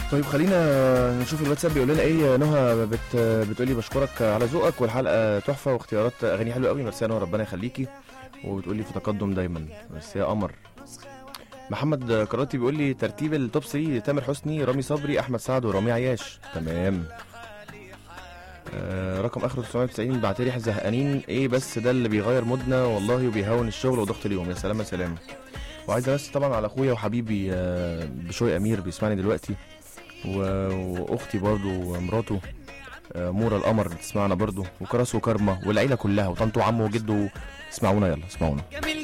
طيب خلينا نشوف الواتساب بيقول لنا ايه نهى بت بتقولي بشكرك على ذوقك والحلقه تحفه واختيارات اغاني حلوه قوي ميرسي يا نهى ربنا يخليكي وبتقولي في تقدم دايما بس يا قمر محمد كراتي بيقول لي ترتيب التوب 3 تامر حسني رامي صبري احمد سعد ورامي عياش تمام آه رقم اخره 990 بعت لي زهقانين ايه بس ده اللي بيغير مودنا والله وبيهون الشغل وضغط اليوم يا سلام يا سلام وعايز امسي طبعا على اخويا وحبيبي آه بشوي امير بيسمعني دلوقتي و- واختي برضو ومراته آه، مورا القمر بتسمعنا برضو وكراس وكرمة والعيلة كلها وطنط وعمه وجده اسمعونا يلا اسمعونا جميل